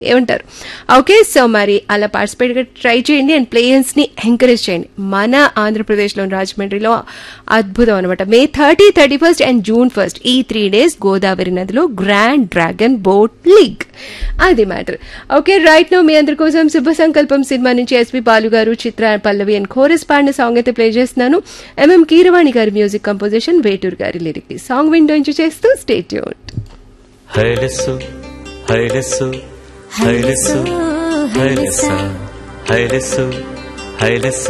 ఏమంటారు okay so మరి అలా పార్టిసిపేట్ ట్రై చేయండి అండ్ ప్లేయర్స్ ని ఎంకరేజ్ చేయండి మన ఆంధ్రప్రదేశ్లోని రాజమండ్రిలో అద్భుతం అనమాట May thirty thirty first and June first ఈ త్రీ డేస్ గోదావరి నదిలో గ్రాండ్ డ్రాగన్ బోట్ లీగ్ అది మ్యాటర్ ఓకే రైట్ నో మీ అందరి కోసం శుభ సంకల్పం సినిమా నుంచి S P Balu Chitra Pallavi and chorus పాడిన సాంగ్ అయితే ప్లే చేస్తున్నాను ఎంఎం కీరవాణి గారి మ్యూజిక్ కంపోజిషన్ వేటూరు గారి లిరిక్ సాంగ్ విండో నుంచి చేస్తూ స్టేట్ హైలెస్సు హైలెస్సు హైలెస్సు హైలెస్స హైలెస్సు హైలెస్స